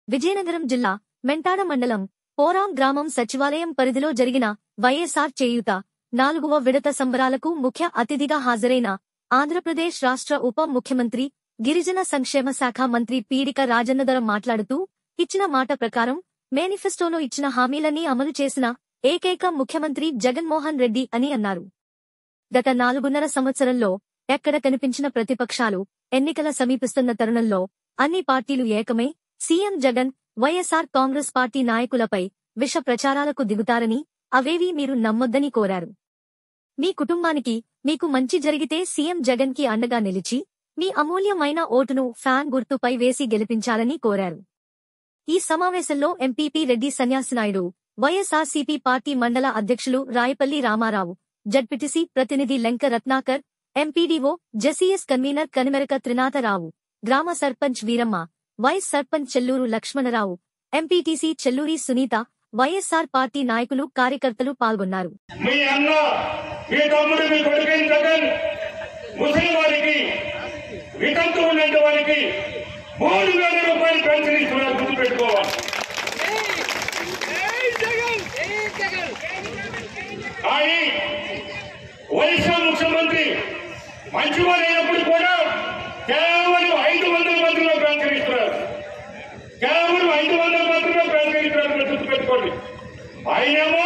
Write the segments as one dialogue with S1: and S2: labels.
S1: విజయనగరం జిల్లా మెంటాడ మండలం పోరాం గ్రామం సచివాలయం పరిధిలో జరిగిన వైఎస్ఆర్ చేయూత నాలుగవ విడత సంబరాలకు ముఖ్య అతిథిగా హాజరైన ఆంధ్రప్రదేశ్ రాష్ట్ర ఉప ముఖ్యమంత్రి గిరిజన సంక్షేమ శాఖ మంత్రి పీడిక రాజన్నదరం మాట్లాడుతూ ఇచ్చిన మాట ప్రకారం మేనిఫెస్టోలో ఇచ్చిన హామీలన్నీ అమలు చేసిన ఏకైక ముఖ్యమంత్రి జగన్మోహన్ రెడ్డి అని అన్నారు గత నాలుగున్నర సంవత్సరంలో ఎక్కడ కనిపించిన ప్రతిపక్షాలు ఎన్నికల సమీపిస్తున్న తరుణంలో అన్ని పార్టీలు ఏకమై సీఎం జగన్ వైఎస్ఆర్ కాంగ్రెస్ పార్టీ నాయకులపై విష ప్రచారాలకు దిగుతారని అవేవీ మీరు నమ్మొద్దని కోరారు మీ కుటుంబానికి మీకు మంచి జరిగితే సీఎం జగన్ కి అండగా నిలిచి మీ అమూల్యమైన ఓటును ఫ్యాన్ గుర్తుపై వేసి గెలిపించాలని కోరారు ఈ సమావేశంలో ఎంపీపీ రెడ్డి సన్యాసినాయుడు వైఎస్ఆర్సీపీ పార్టీ మండల అధ్యక్షులు రాయపల్లి రామారావు జడ్పిటిసి ప్రతినిధి Lenka Ratnakar MPDO JCS convener Kanimeraka Trinatharao గ్రామ sarpanch Veeramma vice sarpanch Chelluru Lakshmanarao MPTC Chelluri Sunitha YSR party నాయకులు కార్యకర్తలు పాల్గొన్నారు
S2: మీ అన్న మీ తమ్ముడు మీ కొడుకైన జగన్ ముసలి వారికి వితంతు ఉన్నట్టు వారికి మూడు వేల రూపాయలు పెన్షన్ ఇస్తున్నారు గుర్తుపెట్టుకోవాలి కానీ ఒరిస్సా ముఖ్యమంత్రి మంచివారు అయినప్పుడు కూడా కేవలం ఐదు వందల మందిలో పెన్షన్ ఇస్తున్నారు కేవలం ఐదు వందల మందిలో పెన్షన్ ఇస్తున్నారు మీరు గుర్తుపెట్టుకోండి ఆయనేమో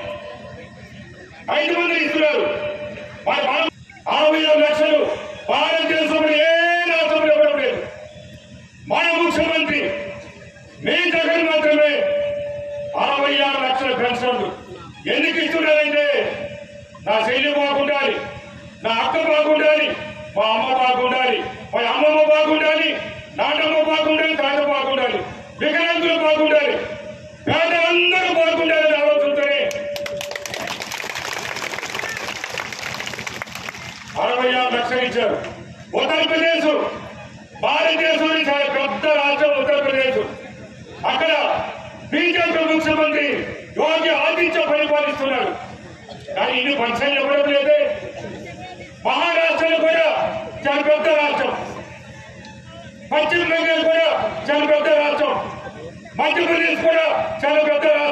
S2: ఐదు మంది ఇస్తున్నారు మరి మనం అరవై ఐదు లక్షలు భారతదేశంలో ఏ రాష్ట్రంలో ఇవ్వడం లేదు మన ముఖ్యమంత్రి మీ దగ్గర మాత్రమే అరవై ఆరు లక్షల పెన్షన్లు ఎందుకు ఇస్తున్నారంటే నా శైలి బాగుండాలి నా అక్క బాగుండాలి మా అమ్మ బాగుండాలి మా అమ్మమ్మ బాగుండాలి నాన్నమ్మ బాగుండాలి తాత బాగుండాలి వికలాంగులు బాగుండాలి పేదలందరూ బాగుండాలని ఆలోచనతోనే అరవై ఆరు లక్షలు ఇచ్చారు ఉత్తరప్రదేశ్ భారతదేశంలో చాలా పెద్ద రాష్ట్రం ఉత్తరప్రదేశ్ అక్కడ బీజేపీ ముఖ్యమంత్రి యోగి ఆదిత్య పరిపాలిస్తున్నాడు కానీ ఇన్ని పక్షాలు ఇవ్వడం లేదే మహారాష్ట్రలో కూడా చాలా పెద్ద రాష్ట్రం పశ్చిమ బెంగాల్ కూడా చాలా పెద్ద రాష్ట్రం మధ్యప్రదేశ్ కూడా చాలా పెద్ద రాష్ట్రం